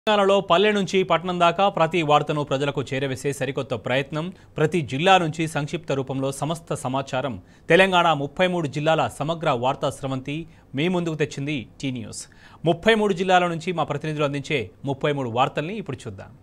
తెలంగాణలో పల్లె నుంచి పట్టణం దాకా ప్రతి వార్తను ప్రజలకు చేరవేసే సరికొత్త ప్రయత్నం ప్రతి జిల్లా నుంచి సంక్షిప్త రూపంలో సమస్త సమాచారం తెలంగాణ ముప్పై మూడు జిల్లాల సమగ్ర వార్తా స్రవంతి మీ ముందుకు తెచ్చింది టీ న్యూస్ ముప్పై మూడు జిల్లాల నుంచి మా ప్రతినిధులు అందించే ముప్పై మూడు వార్తల్ని ఇప్పుడు చూద్దాం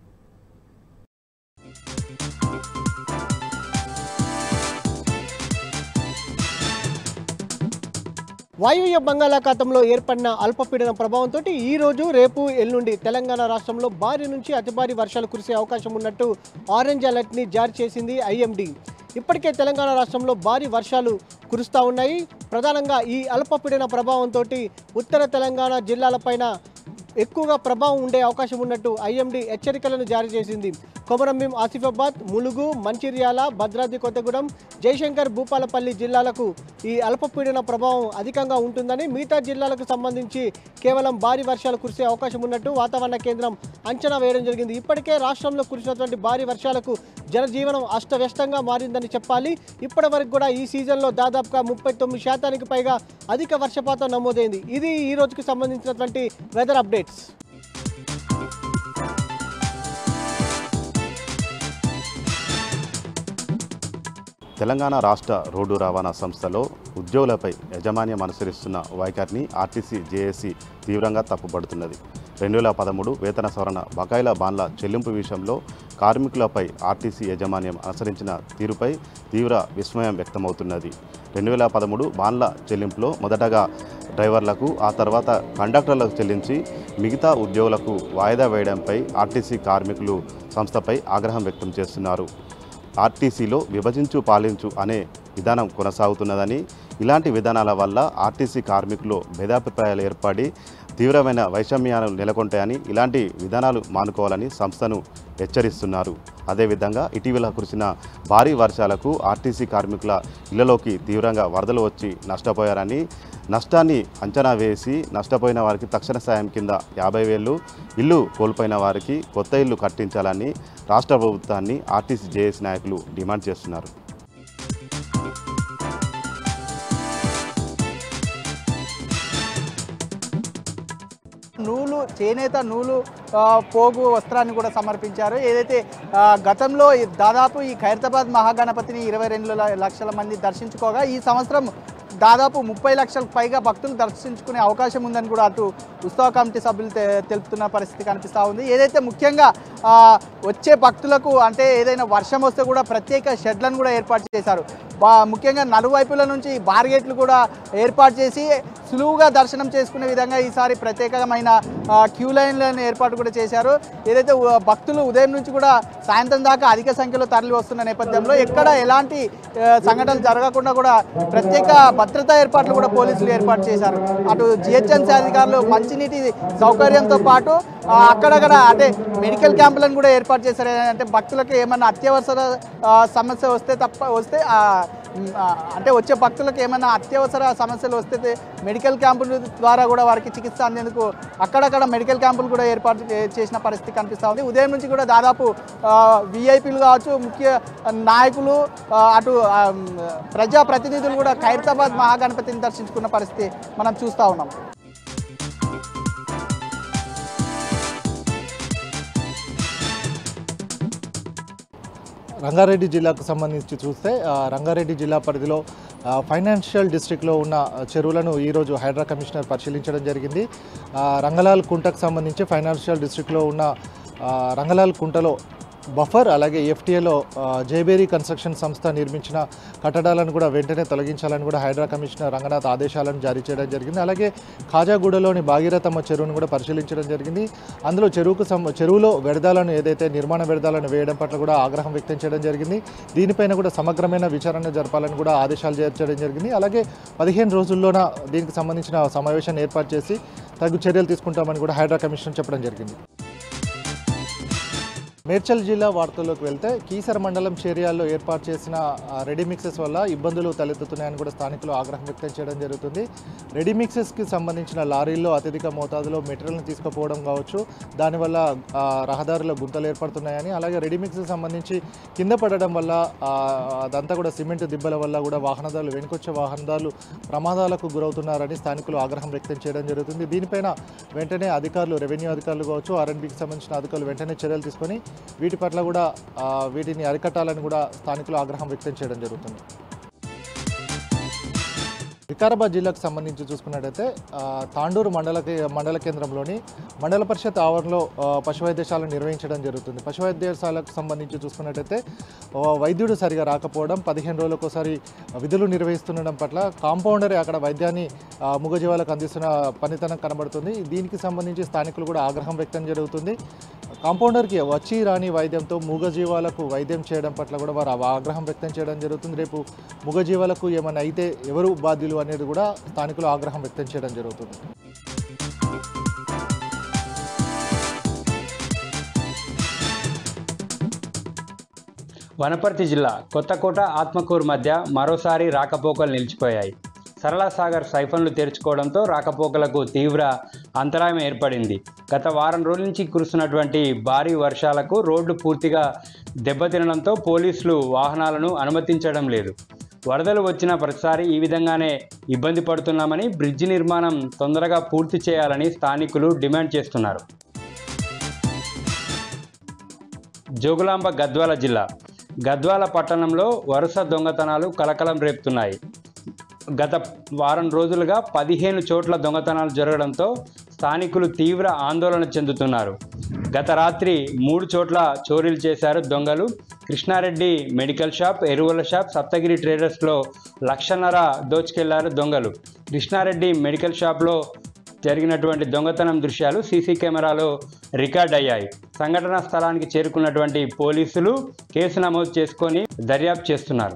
వాయువ్య బంగాళాఖాతంలో ఏర్పడిన అల్పపీడన ప్రభావంతో ఈ రోజు రేపు ఎల్లుండి తెలంగాణ రాష్ట్రంలో భారీ నుంచి అతి భారీ వర్షాలు కురిసే అవకాశం ఉన్నట్టు ఆరెంజ్ అలర్ట్ని జారీ చేసింది ఐఎండి ఇప్పటికే తెలంగాణ రాష్ట్రంలో భారీ వర్షాలు కురుస్తూ ఉన్నాయి ప్రధానంగా ఈ అల్పపీడన ప్రభావంతో ఉత్తర తెలంగాణ జిల్లాలపైన ఎక్కువగా ప్రభావం ఉండే అవకాశం ఉన్నట్టు ఐఎండి హెచ్చరికలను జారీ చేసింది కొమరంభీం ఆసిఫాబాద్ ములుగు మంచిర్యాల భద్రాద్రి కొత్తగూడెం జయశంకర్ భూపాలపల్లి జిల్లాలకు ఈ అల్పపీడన ప్రభావం అధికంగా ఉంటుందని మిగతా జిల్లాలకు సంబంధించి కేవలం భారీ వర్షాలు కురిసే అవకాశం ఉన్నట్టు వాతావరణ కేంద్రం అంచనా వేయడం జరిగింది ఇప్పటికే రాష్ట్రంలో కురిసినటువంటి భారీ వర్షాలకు జనజీవనం అస్తవ్యస్తంగా మారిందని చెప్పాలి ఇప్పటి వరకు కూడా ఈ సీజన్లో దాదాపుగా ముప్పై తొమ్మిది శాతానికి పైగా అధిక వర్షపాతం నమోదైంది ఇది ఈ రోజుకి సంబంధించినటువంటి వెదర్ అప్డేట్స్ తెలంగాణ రాష్ట్ర రోడ్డు రవాణా సంస్థలో ఉద్యోగులపై యాజమాన్యం అనుసరిస్తున్న వైఖరిని ఆర్టీసీ జేఏసీ తీవ్రంగా తప్పుపడుతున్నది రెండు వేల పదమూడు వేతన సవరణ బకాయిల బాన్ల చెల్లింపు విషయంలో కార్మికులపై ఆర్టీసీ యాజమాన్యం అనుసరించిన తీరుపై తీవ్ర విస్మయం వ్యక్తమవుతున్నది రెండు వేల పదమూడు బాన్ల చెల్లింపులో మొదటగా డ్రైవర్లకు ఆ తర్వాత కండక్టర్లకు చెల్లించి మిగతా ఉద్యోగులకు వాయిదా వేయడంపై ఆర్టీసీ కార్మికులు సంస్థపై ఆగ్రహం వ్యక్తం చేస్తున్నారు ఆర్టీసీలో విభజించు పాలించు అనే విధానం కొనసాగుతున్నదని ఇలాంటి విధానాల వల్ల ఆర్టీసీ కార్మికులు భేదాభిప్రాయాలు ఏర్పడి తీవ్రమైన వైషమ్యాలు నెలకొంటాయని ఇలాంటి విధానాలు మానుకోవాలని సంస్థను హెచ్చరిస్తున్నారు అదేవిధంగా ఇటీవల కురిసిన భారీ వర్షాలకు ఆర్టీసీ కార్మికుల ఇళ్లలోకి తీవ్రంగా వరదలు వచ్చి నష్టపోయారని నష్టాన్ని అంచనా వేసి నష్టపోయిన వారికి తక్షణ సాయం కింద యాభై వేలు ఇల్లు కోల్పోయిన వారికి కొత్త ఇల్లు కట్టించాలని రాష్ట్ర ప్రభుత్వాన్ని ఆర్టీసీ జేఏసీ నాయకులు డిమాండ్ చేస్తున్నారు నూలు చేనేత నూలు ఆ, పోగు వస్త్రాన్ని కూడా సమర్పించారు ఏదైతే ఆ, గతంలో ఈ దాదాపు ఈ ఖైరతాబాద్ మహాగణపతిని ఇరవై రెండు ల- లక్షల మంది దర్శించుకోగా ఈ సంవత్సరం దాదాపు ముప్పై లక్షలకు పైగా భక్తులు దర్శించుకునే అవకాశం ఉందని కూడా అటు ఉత్సవ కమిటీ సభ్యులు తె- తెలుపుతున్న పరిస్థితి కనిపిస్తూ ఉంది ఏదైతే ముఖ్యంగా ఆ, వచ్చే భక్తులకు అంటే ఏదైనా వర్షం వస్తే కూడా ప్రత్యేక షెడ్లను కూడా ఏర్పాటు చేశారు బా- ముఖ్యంగా నలువైపుల నుంచి బార్గేట్లు కూడా ఏర్పాటు చేసి సులువుగా దర్శనం చేసుకునే విధంగా ఈసారి ప్రత్యేకమైన ఆ, క్యూ లైన్లను ఏర్పాటు కూడా చేశారు ఏదైతే ఉ- భక్తులు ఉదయం నుంచి కూడా సాయంత్రం దాకా అధిక సంఖ్యలో తరలి వస్తున్న నేపథ్యంలో ఎక్కడ ఎలాంటి ఆ, సంఘటనలు జరగకుండా కూడా ప్రత్యేక భద్రతా ఏర్పాట్లు కూడా పోలీసులు ఏర్పాటు చేశారు అటు జిహెచ్ఎంసీ అధికారులు మంచినీటి సౌకర్యంతో పాటు ఆ, అక్కడక్కడ అంటే మెడికల్ క్యాంపులను కూడా ఏర్పాటు చేశారు అంటే భక్తులకు ఏమన్నా అత్యవసర ఆ, సమస్య వస్తే తప్ప వస్తే ఆ, మ్, ఆ, అంటే వచ్చే భక్తులకు ఏమైనా అత్యవసర సమస్యలు వస్తే మెడికల్ క్యాంపుల ద్వారా కూడా వారికి చికిత్స అందేందుకు అక్కడక్కడ మెడికల్ క్యాంపులు కూడా ఏర్పాటు చే- చేసిన పరిస్థితి కనిపిస్తూ ఉంది ఉదయం నుంచి కూడా దాదాపు విఐపీలు కావచ్చు ముఖ్య నాయకులు ఆ, అటు ఆ, మ్, ప్రజాప్రతినిధులు కూడా ఖైరతాబాద్ మహాగణపతిని దర్శించుకున్న పరిస్థితి మనం చూస్తూ ఉన్నాం రంగారెడ్డి జిల్లాకు సంబంధించి చూస్తే ఆ, రంగారెడ్డి జిల్లా పరిధిలో ఆ, ఫైనాన్షియల్ డిస్ట్రిక్ట్లో ఉన్న చెరువులను ఈరోజు హైడ్రా కమిషనర్ పరిశీలించడం జరిగింది ఆ, రంగలాల్ కుంటకు సంబంధించి ఫైనాన్షియల్ డిస్ట్రిక్ట్లో ఉన్న ఆ, రంగలాల్ కుంటలో బఫర్ అలాగే ఎఫ్టీఏలో జేబేరీ కన్స్ట్రక్షన్ సంస్థ నిర్మించిన కట్టడాలను కూడా వెంటనే తొలగించాలని కూడా హైడ్రా కమిషనర్ రంగనాథ్ ఆదేశాలను జారీ చేయడం జరిగింది అలాగే ఖాజాగూడలోని భాగీరథమ్మ చెరువును కూడా పరిశీలించడం జరిగింది అందులో చెరువుకు సం చెరువులో వ్యర్థాలను ఏదైతే నిర్మాణ వ్యర్థాలను వేయడం పట్ల కూడా ఆగ్రహం వ్యక్తం చేయడం జరిగింది దీనిపైన కూడా సమగ్రమైన విచారణ జరపాలని కూడా ఆదేశాలు చేర్చడం జరిగింది అలాగే పదిహేను రోజుల్లోన దీనికి సంబంధించిన సమావేశాన్ని ఏర్పాటు చేసి తగు చర్యలు తీసుకుంటామని కూడా హైడ్రా కమిషన్ చెప్పడం జరిగింది మేడ్చల్ జిల్లా వార్తల్లోకి వెళ్తే కీసర మండలం చేరియాల్లో ఏర్పాటు చేసిన ఆ, రెడీ మిక్సెస్ వల్ల ఇబ్బందులు తలెత్తుతున్నాయని కూడా స్థానికులు ఆగ్రహం వ్యక్తం చేయడం జరుగుతుంది రెడీ మిక్సెస్కి సంబంధించిన లారీల్లో అత్యధిక మోతాదులో మెటీరియల్ని తీసుకుపోవడం కావచ్చు దానివల్ల ఆ, రహదారిలో గుంతలు ఏర్పడుతున్నాయని అలాగే రెడీ మిక్సెస్ సంబంధించి కింద పడడం వల్ల ఆ, అదంతా కూడా సిమెంట్ దిబ్బల వల్ల కూడా వాహనదారులు వెనుకొచ్చే వాహనదారులు ప్రమాదాలకు గురవుతున్నారని స్థానికులు ఆగ్రహం వ్యక్తం చేయడం జరుగుతుంది దీనిపైన వెంటనే అధికారులు రెవెన్యూ అధికారులు కావచ్చు ఆర్ఎన్బికి సంబంధించిన అధికారులు వెంటనే చర్యలు తీసుకొని వీటి పట్ల కూడా ఆ, వీటిని అరికట్టాలని కూడా స్థానికులు ఆగ్రహం వ్యక్తం చేయడం జరుగుతుంది వికారాబాద్ జిల్లాకు సంబంధించి చూసుకున్నట్టయితే ఆ, తాండూరు మండల కే- మండల కేంద్రంలోని మండల పరిషత్ ఆవరణలో ఆ, పశు వైద్యశాలను నిర్వహించడం జరుగుతుంది పశు వైద్యశాలకు సంబంధించి చూసుకున్నట్టయితే ఆ, వైద్యుడు సరిగా రాకపోవడం పదిహేను రోజులకు ఒకసారి విధులు నిర్వహిస్తుండడం పట్ల కాంపౌండరే అక్కడ వైద్యాన్ని ఆ, మూగజీవాలకు అందిస్తున్న పనితనం కనబడుతుంది దీనికి సంబంధించి స్థానికులు కూడా ఆగ్రహం వ్యక్తం జరుగుతుంది కాంపౌండర్కి వచ్చి రాని వైద్యంతో మూగజీవాలకు వైద్యం చేయడం పట్ల కూడా వారు ఆగ్రహం వ్యక్తం చేయడం జరుగుతుంది రేపు మూగజీవాలకు ఏమైనా అయితే ఎవరు బాధ్యులు అనేది కూడా స్థానికులు ఆగ్రహం వ్యక్తం చేయడం జరుగుతుంది వనపర్తి జిల్లా కొత్తకోట ఆత్మకూరు మధ్య మరోసారి రాకపోకలు నిలిచిపోయాయి సరళ సాగర్ సైఫన్లు తెరుచుకోవడంతో రాకపోకలకు తీవ్ర అంతరాయం ఏర్పడింది గత వారం రోజుల నుంచి కురుస్తున్నటువంటి భారీ వర్షాలకు రోడ్లు పూర్తిగా దెబ్బతినడంతో పోలీసులు వాహనాలను అనుమతించడం లేదు వరదలు వచ్చిన ప్రతిసారి ఈ విధంగానే ఇబ్బంది పడుతున్నామని బ్రిడ్జి నిర్మాణం తొందరగా పూర్తి చేయాలని స్థానికులు డిమాండ్ చేస్తున్నారు జోగులాంబ గద్వాల జిల్లా గద్వాల పట్టణంలో వరుస దొంగతనాలు కలకలం రేపుతున్నాయి గత వారం రోజులుగా పదిహేను చోట్ల దొంగతనాలు జరగడంతో స్థానికులు తీవ్ర ఆందోళన చెందుతున్నారు గత రాత్రి మూడు చోట్ల చోరీలు చేశారు దొంగలు కృష్ణారెడ్డి మెడికల్ షాప్ ఎరువుల షాప్ సప్తగిరి ట్రేడర్స్లో లక్షన్నర దోచుకెళ్లారు దొంగలు కృష్ణారెడ్డి మెడికల్ షాప్లో జరిగినటువంటి దొంగతనం దృశ్యాలు సీసీ కెమెరాలో రికార్డ్ అయ్యాయి సంఘటనా స్థలానికి చేరుకున్నటువంటి పోలీసులు కేసు నమోదు చేసుకొని దర్యాప్తు చేస్తున్నారు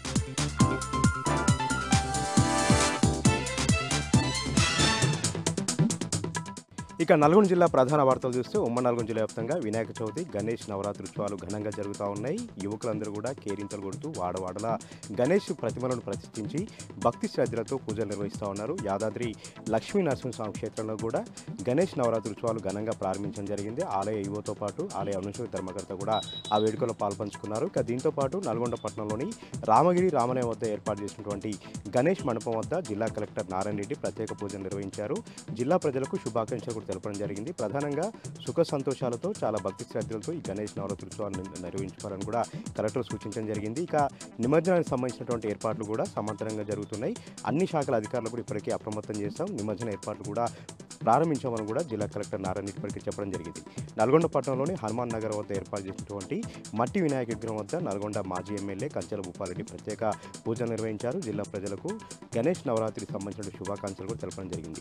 ఇక నల్గొండ జిల్లా ప్రధాన వార్తలు చూస్తే ఉమ్మడి నల్గొండ జిల్లా వ్యాప్తంగా వినాయక చవితి గణేష్ నవరాత్రి ఉత్సవాలు ఘనంగా జరుగుతూ ఉన్నాయి యువకులందరూ కూడా కేరింతలు కొడుతూ వాడవాడల గణేష్ ప్రతిమలను ప్రతిష్ఠించి భక్తి శ్రద్ధలతో పూజలు నిర్వహిస్తూ ఉన్నారు యాదాద్రి లక్ష్మీ నరసింహస్వామి క్షేత్రంలో కూడా గణేష్ నవరాత్రి ఉత్సవాలు ఘనంగా ప్రారంభించడం జరిగింది ఆలయ యువతో పాటు ఆలయ అనుష ధర్మకర్త కూడా ఆ వేడుకలో పాల్పంచుకున్నారు ఇక దీంతో పాటు నల్గొండ పట్టణంలోని రామగిరి రామలయం వద్ద ఏర్పాటు చేసినటువంటి గణేష్ మండపం వద్ద జిల్లా కలెక్టర్ నారాయణ రెడ్డి ప్రత్యేక పూజలు నిర్వహించారు జిల్లా ప్రజలకు శుభాకాంక్షలు కూడా తెలపడం జరిగింది ప్రధానంగా సుఖ సంతోషాలతో చాలా భక్తి శ్రద్ధలతో ఈ గణేష్ నవరాత్రి ఉత్సవాన్ని నిర్వహించుకోవాలని కూడా కలెక్టర్ సూచించడం జరిగింది ఇక నిమజ్జనానికి సంబంధించినటువంటి ఏర్పాట్లు కూడా సమాంతరంగా జరుగుతున్నాయి అన్ని శాఖల అధికారులు కూడా ఇప్పటికే అప్రమత్తం చేస్తాం నిమజ్జన ఏర్పాట్లు కూడా ప్రారంభించామని కూడా జిల్లా కలెక్టర్ నారాయణ ఇప్పటికే చెప్పడం జరిగింది నల్గొండ పట్టణంలోని హనుమాన్ నగర్ వద్ద ఏర్పాటు చేసినటువంటి మట్టి వినాయక విగ్రహం వద్ద నల్గొండ మాజీ ఎమ్మెల్యే కంచెల భూపారెడ్డి ప్రత్యేక పూజలు నిర్వహించారు జిల్లా ప్రజలకు గణేష్ నవరాత్రికి సంబంధించిన శుభాకాంక్షలు కూడా తెలపడం జరిగింది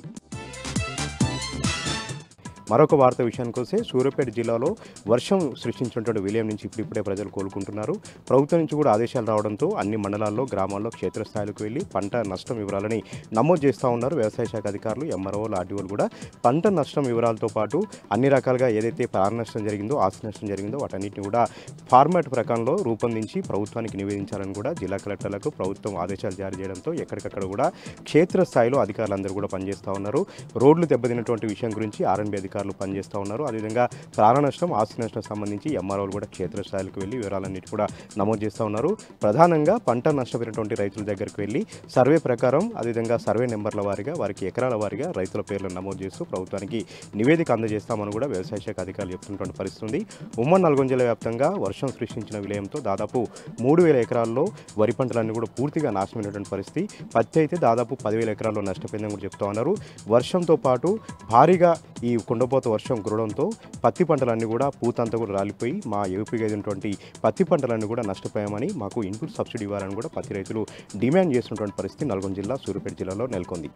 మరొక వార్త విషయానికి వస్తే సూర్యాపేట జిల్లాలో వర్షం సృష్టించినటువంటి విలయం నుంచి ఇప్పుడిప్పుడే ప్రజలు కోలుకుంటున్నారు ప్రభుత్వం నుంచి కూడా ఆదేశాలు రావడంతో అన్ని మండలాల్లో గ్రామాల్లో క్షేత్రస్థాయిలకు వెళ్ళి పంట నష్టం వివరాలని నమోదు చేస్తూ ఉన్నారు వ్యవసాయ శాఖ అధికారులు ఎంఆర్ఓలు ఆర్డీఓలు కూడా పంట నష్టం వివరాలతో పాటు అన్ని రకాలుగా ఏదైతే ప్రాణ నష్టం జరిగిందో ఆస్తి నష్టం జరిగిందో వాటన్నిటిని కూడా ఫార్మాట్ ప్రకారంలో రూపొందించి ప్రభుత్వానికి నివేదించాలని కూడా జిల్లా కలెక్టర్లకు ప్రభుత్వం ఆదేశాలు జారీ చేయడంతో ఎక్కడికక్కడ కూడా క్షేత్రస్థాయిలో అధికారులందరూ కూడా పనిచేస్తూ ఉన్నారు రోడ్లు దెబ్బతిన్నటువంటి విషయం గురించి ఆర్ఎన్బి అధికారులు పనిచేస్తూ ఉన్నారు అదేవిధంగా ప్రాణ నష్టం ఆస్తి నష్టం సంబంధించి ఎంఆర్ఓలు కూడా క్షేత్రస్థాయిలకు వెళ్ళి వివరాలన్నిటి కూడా నమోదు చేస్తూ ఉన్నారు ప్రధానంగా పంట నష్టపోయినటువంటి రైతుల దగ్గరికి వెళ్ళి సర్వే ప్రకారం అదేవిధంగా సర్వే నెంబర్ల వారీగా వారికి ఎకరాల వారీగా రైతుల పేర్లను నమోదు చేస్తూ ప్రభుత్వానికి నివేదిక అందజేస్తామని కూడా వ్యవసాయ శాఖ అధికారులు చెప్తున్నటువంటి పరిస్థితి ఉంది ఉమ్మడి నల్గొండ జిల్లా వ్యాప్తంగా వర్షం సృష్టించిన విలయంతో దాదాపు మూడు వేల ఎకరాల్లో వరి పంటలన్నీ కూడా పూర్తిగా నాశనమైనటువంటి పరిస్థితి పత్తి అయితే దాదాపు పదివేల ఎకరాల్లో నష్టపోయిందని కూడా చెప్తా ఉన్నారు వర్షంతో పాటు భారీగా ఈ కుండపోత వర్షం కురవడంతో పత్తి పంటలన్నీ కూడా పూతంతా కూడా రాలిపోయి మా ఏపీగా ఉన్నటువంటి పత్తి పంటలన్నీ కూడా నష్టపోయామని మాకు ఇన్పుట్ సబ్సిడీ ఇవ్వాలని కూడా పత్తి రైతులు డిమాండ్ చేస్తున్నటువంటి పరిస్థితి నల్గొండ జిల్లా సూర్యాపేట జిల్లాలో నెలకొంది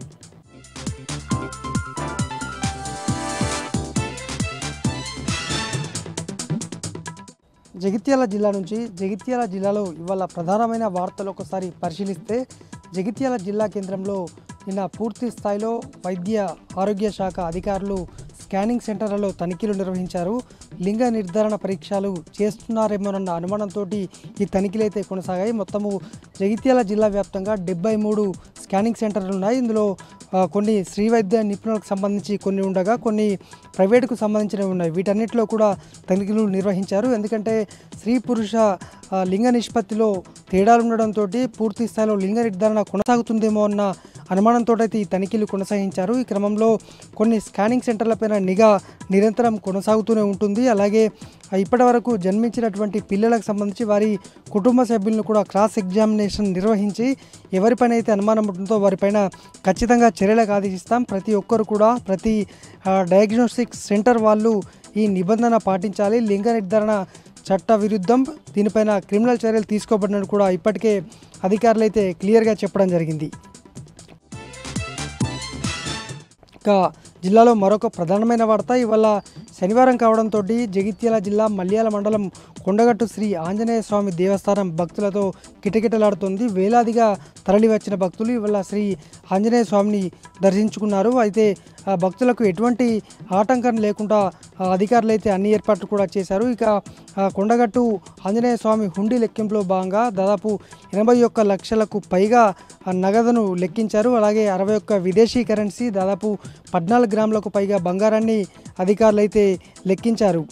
జగిత్యాల జిల్లా నుంచి జగిత్యాల జిల్లాలో ఇవాళ ప్రధానమైన వార్తలు ఒకసారి పరిశీలిస్తే జగిత్యాల జిల్లా కేంద్రంలో నిన్న పూర్తి స్థాయిలో వైద్య ఆరోగ్య శాఖ అధికారులు స్కానింగ్ సెంటర్లలో తనిఖీలు నిర్వహించారు లింగ నిర్ధారణ పరీక్షలు చేస్తున్నారేమోనన్న అనుమానంతో ఈ తనిఖీలు అయితే కొనసాగాయి మొత్తము జగిత్యాల జిల్లా వ్యాప్తంగా డెబ్బై మూడు స్కానింగ్ సెంటర్లు ఉన్నాయి ఇందులో ఆ, కొన్ని శ్రీ వైద్య నిపుణులకు సంబంధించి కొన్ని ఉండగా కొన్ని ప్రైవేటుకు సంబంధించినవి ఉన్నాయి వీటన్నిటిలో కూడా తనిఖీలు నిర్వహించారు ఎందుకంటే స్త్రీ పురుష ఆ, లింగ నిష్పత్తిలో తేడాలు ఉండడంతో పూర్తి స్థాయిలో లింగ నిర్ధారణ కొనసాగుతుందేమో అన్న అనుమానంతో అయితే ఈ తనిఖీలు కొనసాగించారు ఈ క్రమంలో కొన్ని స్కానింగ్ సెంటర్లపైన నిఘా నిరంతరం కొనసాగుతూనే ఉంటుంది అలాగే ఆ, ఇప్పటివరకు జన్మించినటువంటి పిల్లలకు సంబంధించి వారి కుటుంబ సభ్యులను కూడా క్రాస్ ఎగ్జామినేషన్ నిర్వహించి ఎవరిపైన అయితే అనుమానం ఉంటుందో వారిపైన ఖచ్చితంగా చర్యలకు ఆదేశిస్తాం ప్రతి ఒక్కరు కూడా ప్రతి ఆ, డయాగ్నోస్టిక్ సెంటర్ వాళ్ళు ఈ నిబంధన పాటించాలి లింగ నిర్ధారణ చట్ట విరుద్ధం దీనిపైన క్రిమినల్ చర్యలు తీసుకోబడినట్టు కూడా ఇప్పటికే అధికారులు అయితే క్లియర్గా చెప్పడం జరిగింది ఇక జిల్లాలో మరొక ప్రధానమైన వార్త ఇవాళ శనివారం కావడంతో జగిత్యాల జిల్లా మల్యాల మండలం కొండగట్టు శ్రీ ఆంజనేయ స్వామి దేవస్థానం భక్తులతో కిటకిటలాడుతుంది వేలాదిగా తరలి వచ్చిన భక్తులు ఇవాళ శ్రీ ఆంజనేయ స్వామిని దర్శించుకున్నారు అయితే ఆ భక్తులకు ఎటువంటి ఆటంకం లేకుండా ఆ అధికారులు అయితే అన్ని ఏర్పాట్లు కూడా చేశారు ఇక ఆ కొండగట్టు ఆంజనేయ స్వామి హుండీ లెక్కింపులో భాగంగా దాదాపు ఎనభై ఒక్క లక్షలకు పైగా ఆ నగదును లెక్కించారు అలాగే అరవై ఒక్క విదేశీ కరెన్సీ దాదాపు పద్నాలుగు గ్రాములకు పైగా బంగారాన్ని అధికారులు అయితే లెక్కించారు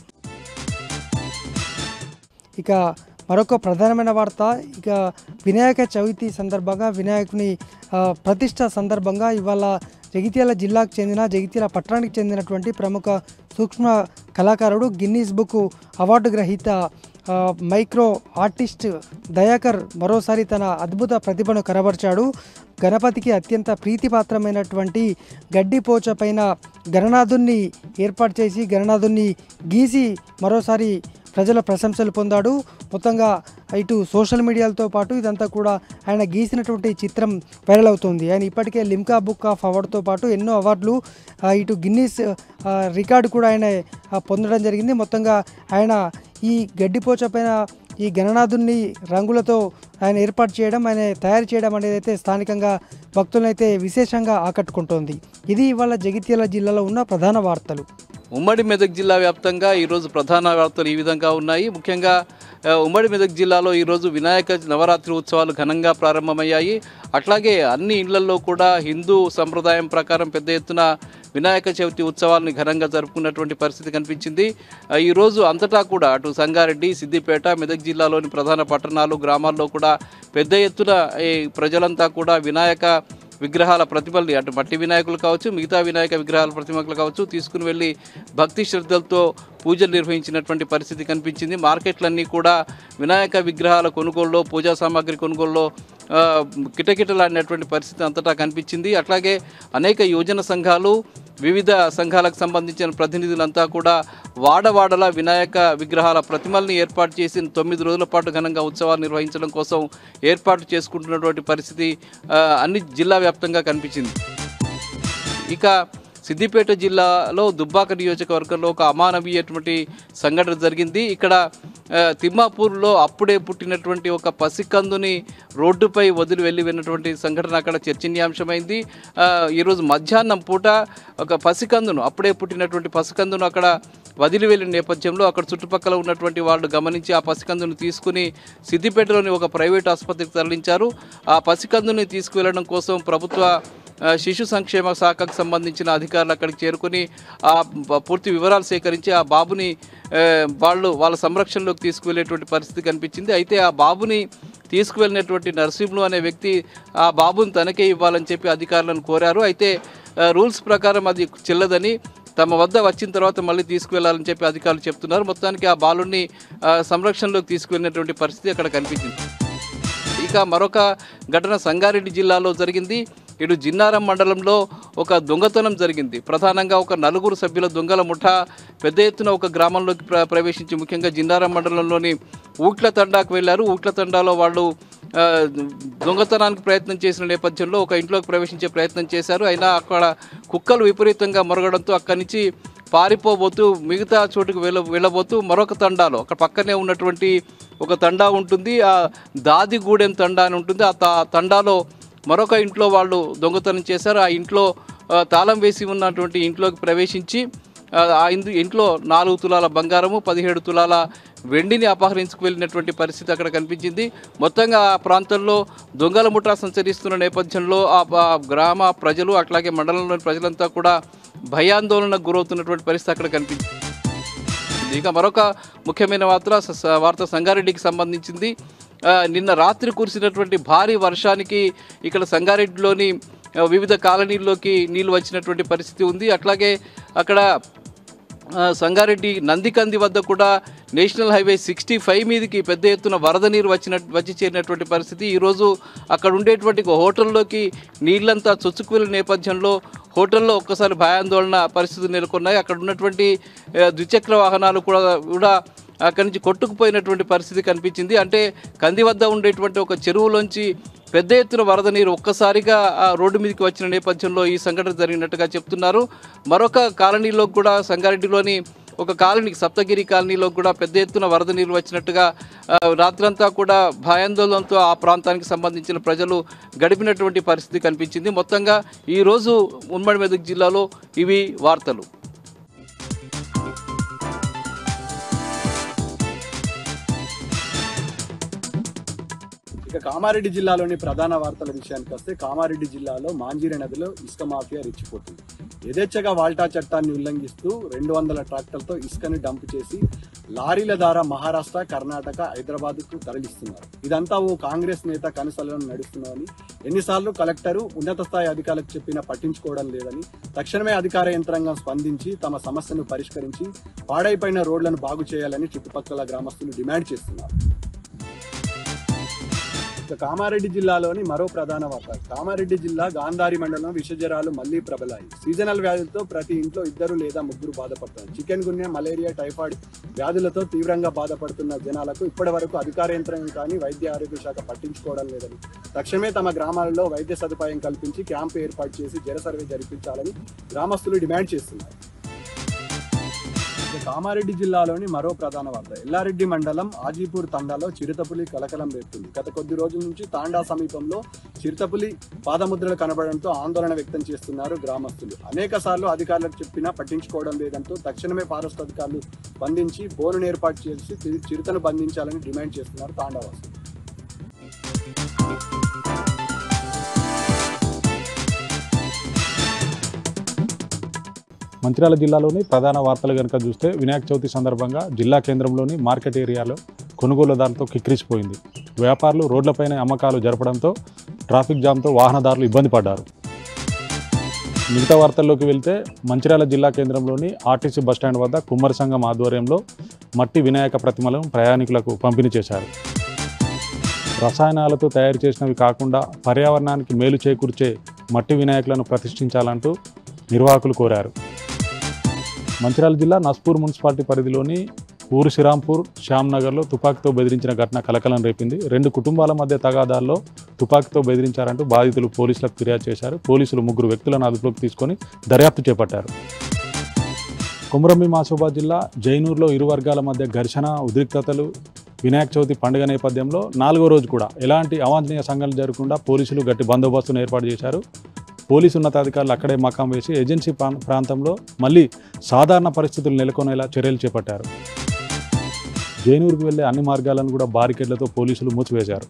ఇక మరొక ప్రధానమైన వార్త ఇక వినాయక చవితి సందర్భంగా వినాయకుని ఆ, ప్రతిష్ట సందర్భంగా ఇవాళ జగిత్యాల జిల్లాకు చెందిన జగిత్యాల పట్టణానికి చెందినటువంటి ప్రముఖ సూక్ష్మ కళాకారుడు గిన్నీస్ బుక్ అవార్డు గ్రహీత ఆ, మైక్రో ఆర్టిస్ట్ దయాకర్ మరోసారి తన అద్భుత ప్రతిభను కనబరిచాడు గణపతికి అత్యంత ప్రీతిపాత్రమైనటువంటి గడ్డిపోచ పైన గణనాథుణ్ణి ఏర్పాటు చేసి గణనాథుణ్ణి గీసి మరోసారి ప్రజల ప్రశంసలు పొందాడు మొత్తంగా ఇటు సోషల్ మీడియాలతో పాటు ఇదంతా కూడా ఆయన గీసినటువంటి చిత్రం వైరల్ అవుతుంది ఆయన ఇప్పటికే లిమ్కా బుక్ ఆఫ్ అవార్డుతో పాటు ఎన్నో అవార్డులు ఆ, ఇటు గిన్నీస్ ఆ, రికార్డు కూడా ఆయన ఆ, పొందడం జరిగింది మొత్తంగా ఆయన ఈ గడ్డిపోచ పైన ఈ గణనాథుని రంగులతో ఆయన ఏర్పాటు చేయడం ఆయన తయారు చేయడం అనేది అయితే స్థానికంగా భక్తులను అయితే విశేషంగా ఆకట్టుకుంటోంది ఇది ఇవాళ జగిత్యాల జిల్లాలో ఉన్న ప్రధాన వార్తలు ఉమ్మడి మెదక్ జిల్లా వ్యాప్తంగా ఈరోజు ప్రధాన వార్తలు ఈ విధంగా ఉన్నాయి ముఖ్యంగా ఆ, ఉమ్మడి మెదక్ జిల్లాలో ఈరోజు వినాయక నవరాత్రి ఉత్సవాలు ఘనంగా ప్రారంభమయ్యాయి అట్లాగే అన్ని ఇళ్లలో కూడా హిందూ సంప్రదాయం ప్రకారం పెద్ద ఎత్తున వినాయక చవితి ఉత్సవాలను ఘనంగా జరుపుకున్నటువంటి పరిస్థితి కనిపించింది ఆ, ఈరోజు అంతటా కూడా అటు సంగారెడ్డి సిద్దిపేట మెదక్ జిల్లాలోని ప్రధాన పట్టణాలు గ్రామాల్లో కూడా పెద్ద ఎత్తున ఈ ప్రజలంతా కూడా వినాయక విగ్రహాల ప్రతిమల్ని అటు మట్టి వినాయకులు కావచ్చు మిగతా వినాయక విగ్రహాల ప్రతిమలు కావచ్చు తీసుకుని వెళ్ళి భక్తి శ్రద్ధలతో పూజలు నిర్వహించినటువంటి పరిస్థితి కనిపించింది మార్కెట్లన్నీ కూడా వినాయక విగ్రహాల కొనుగోలులో పూజా సామాగ్రి కొనుగోలులో ఆ, కిటకిటలాడినటువంటి పరిస్థితి అంతటా కనిపించింది అట్లాగే అనేక యువజన సంఘాలు వివిధ సంఘాలకు సంబంధించిన ప్రతినిధులంతా కూడా వాడవాడల వినాయక విగ్రహాల ప్రతిమల్ని ఏర్పాటు చేసి తొమ్మిది రోజుల పాటు ఘనంగా ఉత్సవాలు నిర్వహించడం కోసం ఏర్పాటు చేసుకుంటున్నటువంటి పరిస్థితి ఆ, అన్ని జిల్లా వ్యాప్తంగా కనిపించింది ఇక సిద్దిపేట జిల్లాలో దుబ్బాక నియోజకవర్గంలో ఒక అమానవీయటువంటి సంఘటన జరిగింది ఇక్కడ ఆ, తిమ్మాపూర్లో అప్పుడే పుట్టినటువంటి ఒక పసికందుని రోడ్డుపై వదిలి వెళ్ళి వెళ్ళినటువంటి సంఘటన అక్కడ చర్చనీయాంశమైంది ఆ, ఈరోజు మధ్యాహ్నం పూట ఒక పసికందును అప్పుడే పుట్టినటువంటి పసికందును అక్కడ వదిలి వెళ్ళిన నేపథ్యంలో అక్కడ చుట్టుపక్కల ఉన్నటువంటి వాళ్ళు గమనించి ఆ పసికందును తీసుకుని సిద్దిపేటలోని ఒక ప్రైవేట్ ఆసుపత్రికి తరలించారు ఆ పసికందుని తీసుకువెళ్ళడం కోసం ప్రభుత్వ ఆ, శిశు సంక్షేమ శాఖకు సంబంధించిన అధికారులు అక్కడికి చేరుకుని ఆ బ- పూర్తి వివరాలు సేకరించి ఆ బాబుని ఆ, వాళ్ళు వాళ్ళ సంరక్షణలోకి తీసుకువెళ్ళేటువంటి పరిస్థితి కనిపించింది అయితే ఆ బాబుని తీసుకువెళ్ళినటువంటి నరసింహులు అనే వ్యక్తి ఆ బాబుని తనకే ఇవ్వాలని చెప్పి అధికారులను కోరారు అయితే ఆ, రూల్స్ ప్రకారం అది చెల్లదని తమ వద్ద వచ్చిన తర్వాత మళ్ళీ తీసుకువెళ్ళాలని చెప్పి అధికారులు చెప్తున్నారు మొత్తానికి ఆ బాలుని ఆ, సంరక్షణలోకి తీసుకువెళ్ళినటువంటి పరిస్థితి అక్కడ కనిపించింది ఇక మరొక ఘటన సంగారెడ్డి జిల్లాలో జరిగింది ఇటు జిన్నారం మండలంలో ఒక దొంగతనం జరిగింది ప్రధానంగా ఒక నలుగురు సభ్యుల దొంగల ముఠా పెద్ద ఎత్తున ఒక గ్రామంలోకి ప్ర ప్రవేశించి ముఖ్యంగా జిన్నారం మండలంలోని ఊట్ల తండాకు వెళ్ళారు ఊట్ల తండాలో వాళ్ళు ఆ, దొంగతనానికి ప్రయత్నం చేసిన నేపథ్యంలో ఒక ఇంట్లోకి ప్రవేశించే ప్రయత్నం చేశారు అయినా అక్కడ కుక్కలు విపరీతంగా మొరగడంతో అక్కడి నుంచి పారిపోబోతూ మిగతా చోటుకు వెళ్ళ వెళ్ళబోతూ మరొక తండాలో అక్కడ పక్కనే ఉన్నటువంటి ఒక తండా ఉంటుంది ఆ దాదిగూడెం తండా అని ఉంటుంది ఆ తా- తండాలో మరొక ఇంట్లో వాళ్ళు దొంగతనం చేశారు ఆ ఇంట్లో ఆ, తాళం వేసి ఉన్నటువంటి ఇంట్లోకి ప్రవేశించి ఆ, ఆ ఇందు ఇంట్లో నాలుగు తులాల బంగారము పదిహేడు తులాల వెండిని అపహరించుకు వెళ్ళినటువంటి పరిస్థితి అక్కడ కనిపించింది మొత్తంగా ఆ ప్రాంతంలో దొంగల ముఠా సంచరిస్తున్న నేపథ్యంలో ఆ ఆ గ్రామ ప్రజలు అట్లాగే మండలంలోని ప్రజలంతా కూడా భయాందోళనకు గురవుతున్నటువంటి పరిస్థితి అక్కడ కనిపించింది ఇక మరొక ముఖ్యమైన వార్త స- వార్త సంగారెడ్డికి సంబంధించింది ఆ, నిన్న రాత్రి కురిసినటువంటి భారీ వర్షానికి ఇక్కడ సంగారెడ్డిలోని ఆ, వివిధ కాలనీల్లోకి నీళ్లు వచ్చినటువంటి పరిస్థితి ఉంది అట్లాగే అక్కడ ఆ, సంగారెడ్డి నందికంది వద్ద కూడా నేషనల్ హైవే సిక్స్టీ ఫైవ్ మీదకి పెద్ద ఎత్తున వరద నీరు వచ్చిన వచ్చి చేరినటువంటి పరిస్థితి ఈరోజు అక్కడ ఉండేటువంటి ఒక హోటల్లోకి నీళ్ళంతా చొచ్చుకు వెళ్ళిన నేపథ్యంలో హోటల్లో ఒక్కసారి భయాందోళన పరిస్థితులు నెలకొన్నాయి అక్కడ ఉన్నటువంటి ఆ, ద్విచక్ర వాహనాలు కూడా కూడా అక్కడి నుంచి కొట్టుకుపోయినటువంటి పరిస్థితి కనిపించింది అంటే కంది వద్ద ఉండేటువంటి ఒక చెరువులోంచి పెద్ద ఎత్తున వరద నీరు ఒక్కసారిగా ఆ రోడ్డు మీదకి వచ్చిన నేపథ్యంలో ఈ సంఘటన జరిగినట్టుగా చెప్తున్నారు మరొక కాలనీలో కూడా సంగారెడ్డిలోని ఒక కాలనీకి సప్తగిరి కాలనీలో కూడా పెద్ద ఎత్తున వరద నీరు వచ్చినట్టుగా ఆ, రాత్రంతా కూడా భయాందోళనతో ఆ ప్రాంతానికి సంబంధించిన ప్రజలు గడిపినటువంటి పరిస్థితి కనిపించింది మొత్తంగా ఈరోజు ఉమ్మడి మెదక్ జిల్లాలో ఇవి వార్తలు ఇక కామారెడ్డి జిల్లాలోని ప్రధాన వార్తల విషయానికి వస్తే కామారెడ్డి జిల్లాలో మాంజీర నదిలో ఇసుక మాఫియా రెచ్చిపోతుంది యథేచ్ఛగా వాల్టా చట్టాన్ని ఉల్లంఘిస్తూ రెండు వందల ట్రాక్టర్లతో ఇసుకని డంప్ చేసి లారీల ద్వారా మహారాష్ట్ర కర్ణాటక హైదరాబాద్కు తరలిస్తున్నారు ఇదంతా ఓ కాంగ్రెస్ నేత కనసలను నడుస్తున్నామని ఎన్నిసార్లు కలెక్టరు ఉన్నత స్థాయి అధికారులకు చెప్పినా పట్టించుకోవడం లేదని తక్షణమే అధికార యంత్రాంగం స్పందించి తమ సమస్యను పరిష్కరించి పాడైపోయిన రోడ్లను బాగు చేయాలని చుట్టుపక్కల గ్రామస్తులు డిమాండ్ చేస్తున్నారు ఇక కామారెడ్డి జిల్లాలోని మరో ప్రధాన వార్త కామారెడ్డి జిల్లా గాంధారి మండలం విషజ్వరాలు మళ్లీ ప్రబలాయి సీజనల్ వ్యాధులతో ప్రతి ఇంట్లో ఇద్దరు లేదా ముగ్గురు బాధపడుతున్నారు చికెన్ గున్యా మలేరియా టైఫాయిడ్ వ్యాధులతో తీవ్రంగా బాధపడుతున్న జనాలకు ఇప్పటి వరకు అధికార యంత్రాంగం కానీ వైద్య ఆరోగ్య శాఖ పట్టించుకోవడం లేదని తక్షణమే తమ గ్రామాలలో వైద్య సదుపాయం కల్పించి క్యాంపు ఏర్పాటు చేసి జన సర్వే జరిపించాలని గ్రామస్తులు డిమాండ్ చేస్తున్నారు ఇక కామారెడ్డి జిల్లాలోని మరో ప్రధాన వార్త ఎల్లారెడ్డి మండలం ఆజీపూర్ తండాలో చిరుతపులి కలకలం రేపుతుంది గత కొద్ది రోజుల నుంచి తాండా సమీపంలో చిరుతపులి పాదముద్రలు కనబడడంతో ఆందోళన వ్యక్తం చేస్తున్నారు గ్రామస్తులు అనేక సార్లు అధికారులకు చెప్పినా పట్టించుకోవడం లేదంటూ తక్షణమే ఫారెస్ట్ అధికారులు స్పందించి బోనును ఏర్పాటు చేసి చి- చిరుతను బంధించాలని డిమాండ్ చేస్తున్నారు తాండావాసులు మంచిర్యాల జిల్లాలోని ప్రధాన వార్తలు కనుక చూస్తే వినాయక చవితి సందర్భంగా జిల్లా కేంద్రంలోని మార్కెట్ ఏరియాలో కొనుగోలుదారులతో కిక్కిరిసిపోయింది వ్యాపారులు రోడ్లపైన అమ్మకాలు జరపడంతో ట్రాఫిక్ జామ్తో వాహనదారులు ఇబ్బంది పడ్డారు మిగతా వార్తల్లోకి వెళ్తే మంచిర్యాల జిల్లా కేంద్రంలోని ఆర్టీసీ బస్టాండ్ వద్ద కుమ్మరి సంఘం ఆధ్వర్యంలో మట్టి వినాయక ప్రతిమలను ప్రయాణికులకు పంపిణీ చేశారు రసాయనాలతో తయారు చేసినవి కాకుండా పర్యావరణానికి మేలు చేకూర్చే మట్టి వినాయకులను ప్రతిష్ఠించాలంటూ నిర్వాహకులు కోరారు మంచిర్యాల జిల్లా నస్పూర్ మున్సిపాలిటీ పరిధిలోని ఊరు శ్రీరాంపూర్ శ్యామ్నగర్లో తుపాకీతో బెదిరించిన ఘటన కలకలం రేపింది రెండు కుటుంబాల మధ్య తగాదాల్లో తుపాకీతో బెదిరించారంటూ బాధితులు పోలీసులకు ఫిర్యాదు చేశారు పోలీసులు ముగ్గురు వ్యక్తులను అదుపులోకి తీసుకొని దర్యాప్తు చేపట్టారు కొమరంభీం ఆసిఫాబాద్ జిల్లా జైనూర్లో ఇరు వర్గాల మధ్య ఘర్షణ ఉద్రిక్తతలు వినాయక చవితి పండుగ నేపథ్యంలో నాలుగో రోజు కూడా ఎలాంటి అవాంఛనీయ సంఘటనలు జరగకుండా పోలీసులు గట్టి బందోబస్తును ఏర్పాటు చేశారు పోలీసు ఉన్నతాధికారులు అక్కడే మకాం వేసి ఏజెన్సీ ప్రాం- ప్రాంతంలో మళ్ళీ సాధారణ పరిస్థితులు నెలకొనేలా చర్యలు చేపట్టారు జైనూరుకు వెళ్లే అన్ని మార్గాలను కూడా బారికేడ్లతో పోలీసులు మూసివేశారు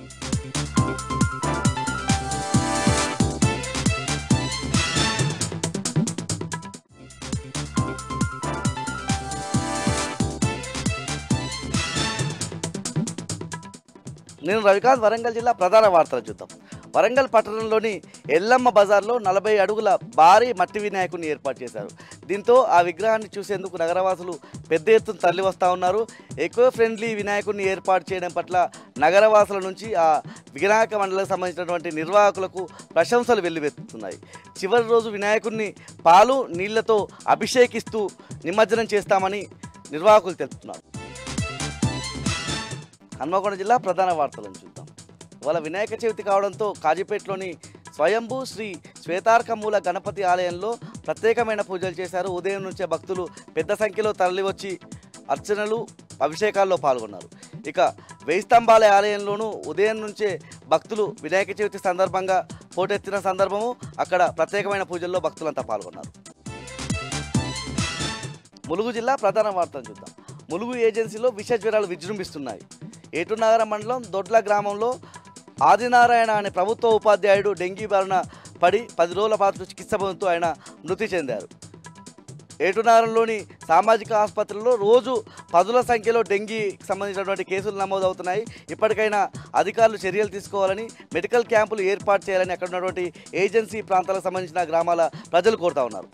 నేను రవికాంత్ వరంగల్ జిల్లా ప్రధాన వార్తలు చూద్దాం వరంగల్ పట్టణంలోని ఎల్లమ్మ బజార్లో నలభై అడుగుల భారీ మట్టి వినాయకుని ఏర్పాటు చేశారు దీంతో ఆ విగ్రహాన్ని చూసేందుకు నగరవాసులు పెద్ద ఎత్తున తరలి వస్తూ ఉన్నారు ఎకో ఫ్రెండ్లీ వినాయకుడిని ఏర్పాటు చేయడం పట్ల నగరవాసుల నుంచి ఆ వినాయక మండలికి సంబంధించినటువంటి నిర్వాహకులకు ప్రశంసలు వెల్లువెత్తుతున్నాయి చివరి రోజు వినాయకుడిని పాలు నీళ్లతో అభిషేకిస్తూ నిమజ్జనం చేస్తామని నిర్వాహకులు తెలుపుతున్నారు హన్మకొండ జిల్లా ప్రధాన వార్తలను చూద్దాం ఇవాళ వినాయక చవితి కావడంతో కాజీపేటలోని స్వయంభూ శ్రీ శ్వేతార్కమూల గణపతి ఆలయంలో ప్రత్యేకమైన పూజలు చేశారు ఉదయం నుంచే భక్తులు పెద్ద సంఖ్యలో తరలివచ్చి అర్చనలు అభిషేకాల్లో పాల్గొన్నారు ఇక వెయ్యి స్తంభాల ఆలయంలోనూ ఉదయం నుంచే భక్తులు వినాయక చవితి సందర్భంగా పోటెత్తిన సందర్భము అక్కడ ప్రత్యేకమైన పూజల్లో భక్తులంతా పాల్గొన్నారు ములుగు జిల్లా ప్రధాన వార్తలు చూద్దాం ములుగు ఏజెన్సీలో విష జ్వరాలు విజృంభిస్తున్నాయి ఏటునగర మండలం దొడ్ల గ్రామంలో ఆదినారాయణ అనే ప్రభుత్వ ఉపాధ్యాయుడు డెంగీ బారిన పడి పది రోజుల పాటు చికిత్స పొందుతూ ఆయన మృతి చెందారు ఏటునగరంలోని సామాజిక ఆసుపత్రుల్లో రోజు పదుల సంఖ్యలో డెంగీకి సంబంధించినటువంటి కేసులు నమోదవుతున్నాయి ఇప్పటికైనా అధికారులు చర్యలు తీసుకోవాలని మెడికల్ క్యాంపులు ఏర్పాటు చేయాలని అక్కడ ఉన్నటువంటి ఏజెన్సీ ప్రాంతాలకు సంబంధించిన గ్రామాల ప్రజలు కోరుతా ఉన్నారు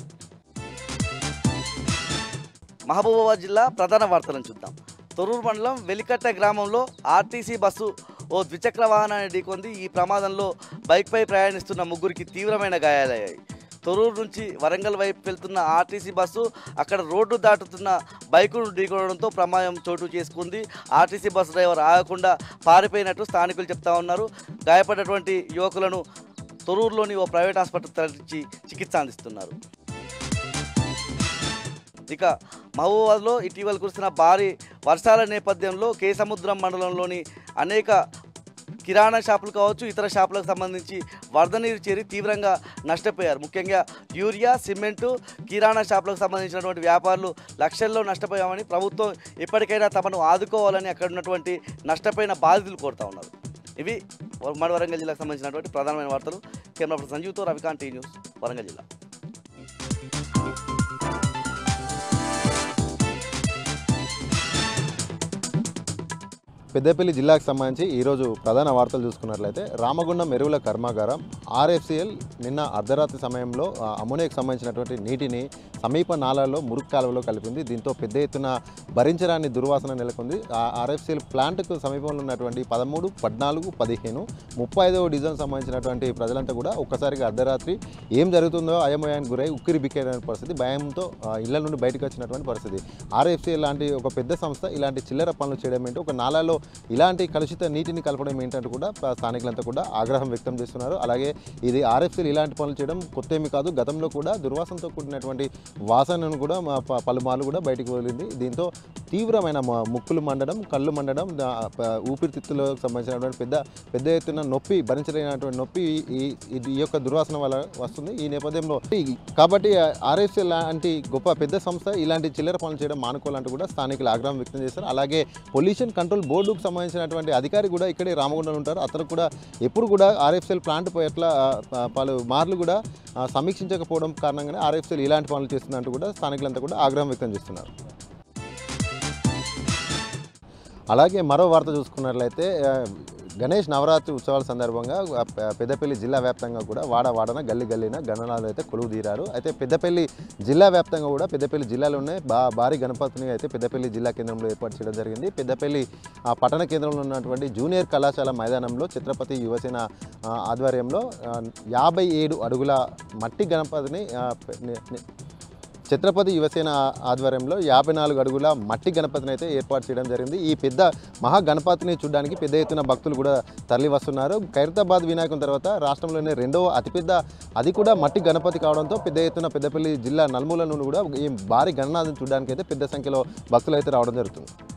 మహబూబాబాద్ జిల్లా ప్రధాన వార్తలను చూద్దాం తొర్రూరు మండలం వెలికట్ట గ్రామంలో ఆర్టీసీ బస్సు ఓ ద్విచక్ర వాహనాన్ని ఢీకొంది ఈ ప్రమాదంలో బైక్పై ప్రయాణిస్తున్న ముగ్గురికి తీవ్రమైన గాయాలయ్యాయి తొర్రూరు నుంచి వరంగల్ వైపు వెళ్తున్న ఆర్టీసీ బస్సు అక్కడ రోడ్డు దాటుతున్న బైకును ఢీకొనడంతో ప్రమాదం చోటు చేసుకుంది ఆర్టీసీ బస్సు డ్రైవర్ ఆగకుండా పారిపోయినట్టు స్థానికులు చెప్తా ఉన్నారు గాయపడినటువంటి యువకులను తొర్రూరులోని ఓ ప్రైవేట్ ఆసుపత్రికి తరలించి చికిత్స అందిస్తున్నారు ఇక మహబూబాబాద్లో ఇటీవల కురిసిన భారీ వర్షాల నేపథ్యంలో కేసముద్రం మండలంలోని అనేక కిరాణా షాపులు కావచ్చు ఇతర షాపులకు సంబంధించి వరద నీరు చేరి తీవ్రంగా నష్టపోయారు ముఖ్యంగా యూరియా సిమెంటు కిరాణా షాపులకు సంబంధించినటువంటి వ్యాపారులు లక్షల్లో నష్టపోయామని ప్రభుత్వం ఎప్పటికైనా తమను ఆదుకోవాలని అక్కడ ఉన్నటువంటి నష్టపోయిన బాధితులు కోరుతా ఉన్నారు ఇవి మన వరంగల్ జిల్లాకు సంబంధించినటువంటి ప్రధానమైన వార్తలు కెమెరా పర్సన్ సంజీవ్తో రవికాంత్ టీ న్యూస్ వరంగల్ జిల్లా పెద్దపల్లి జిల్లాకు సంబంధించి ఈరోజు ప్రధాన వార్తలు చూసుకున్నట్లయితే రామగుండం ఎరువుల కర్మాగారం ఆర్ఎఫ్సిఎల్ నిన్న అర్ధరాత్రి సమయంలో ఆ, అమ్మోనియాకు సంబంధించినటువంటి నీటిని సమీప నాలాల్లో మురుగు కాలువలో కలిపింది దీంతో పెద్ద ఎత్తున భరించరాని దుర్వాసన నెలకొంది ఆ ఆర్ఎఫ్సిఎల్ ప్లాంట్కు సమీపంలో ఉన్నటువంటి పదమూడు పద్నాలుగు పదిహేను ముప్పై ఐదవ డివిజన్ సంబంధించినటువంటి ప్రజలంతా కూడా ఒక్కసారిగా అర్ధరాత్రి ఏం జరుగుతుందో అయమయానికి గురై ఉక్కిరి బిక్కిరైన పరిస్థితి భయంతో ఆ, ఇళ్ల నుండి బయటకు వచ్చినటువంటి పరిస్థితి ఆర్ఎఫ్సిఎల్ లాంటి ఒక పెద్ద సంస్థ ఇలాంటి చిల్లర పనులు చేయడం ఏంటి ఒక నాలాలో ఇలాంటి కలుషిత నీటిని కలపడం ఏంటంటే కూడా ప- స్థానికులంతా కూడా ఆగ్రహం వ్యక్తం చేస్తున్నారు అలాగే ఇది ఆర్ఎఫ్సీలు ఇలాంటి పనులు చేయడం కొత్త ఏమి కాదు గతంలో కూడా దుర్వాసనతో కూడినటువంటి వాసనను కూడా మా ప- పలుమార్లు కూడా బయటకు వదిలింది దీంతో తీవ్రమైన మ- ముక్కులు మండడం కళ్ళు మండడం దా- ప- ఊపిరితిత్తులకు సంబంధించినటువంటి పెద్ద పెద్ద ఎత్తున నొప్పి భరించలేనటువంటి నొప్పి ఈ ఇది ఈ యొక్క దుర్వాసన వల్ల వస్తుంది ఈ నేపథ్యంలో ఈ- కాబట్టి ఆర్ఎఫ్సీ లాంటి గొప్ప పెద్ద సంస్థ ఇలాంటి చిల్లర పనులు చేయడం మానుకోవాలంటూ కూడా స్థానికులు ఆగ్రహం వ్యక్తం చేస్తారు అలాగే పొల్యూషన్ కంట్రోల్ బోర్డుకు సంబంధించినటువంటి అధికారి కూడా ఇక్కడే రామగుండం ఉంటారు అతను కూడా ఎప్పుడు కూడా ఆర్ఎఫ్సీఎల్ ప్లాంట్ పట్ల ఆ, ప- పలు మార్లు కూడా ఆ, సమీక్షించకపోవడం కారణంగానే ఆర్ఎఫ్సీఎల్ ఇలాంటి పనులు చేస్తున్నట్టు కూడా స్థానికులంతా కూడా ఆగ్రహం వ్యక్తం చేస్తున్నారు అలాగే మరో వార్త చూసుకున్నట్లయితే ఆ, గణేష్ నవరాత్రి ఉత్సవాల సందర్భంగా ఆ, పె- పెద్దపల్లి జిల్లా వ్యాప్తంగా కూడా వాడ వాడన గల్లి గల్లిన గణనాలు అయితే కొలువు తీరారు అయితే పెద్దపల్లి జిల్లా వ్యాప్తంగా కూడా పెద్దపల్లి జిల్లాలోనే బా భారీ గణపతిని అయితే పెద్దపల్లి జిల్లా కేంద్రంలో ఏర్పాటు చేయడం జరిగింది పెద్దపల్లి ఆ, పట్టణ కేంద్రంలో ఉన్నటువంటి జూనియర్ కళాశాల మైదానంలో ఛత్రపతి యువసేన ఆ, ఆధ్వర్యంలో ఆ, యాభై ఏడు అడుగుల మట్టి గణపతిని ఆ, పె- ని- ని- ఛత్రపతి యువసేన ఆధ్వర్యంలో యాభై నాలుగు అడుగుల మట్టి గణపతిని అయితే ఏర్పాటు చేయడం జరిగింది ఈ పెద్ద మహా గణపతిని చూడడానికి పెద్ద ఎత్తున భక్తులు కూడా తరలి వస్తున్నారు ఖైరతాబాద్ వినాయకం తర్వాత రాష్ట్రంలోనే రెండవ అతిపెద్ద అది కూడా మట్టి గణపతి కావడంతో పెద్ద ఎత్తున పెద్దపల్లి జిల్లా నలుమూల నుండి కూడా ఈ భారీ గణనాథం చూడడానికి అయితే పెద్ద సంఖ్యలో భక్తులు అయితే రావడం జరుగుతుంది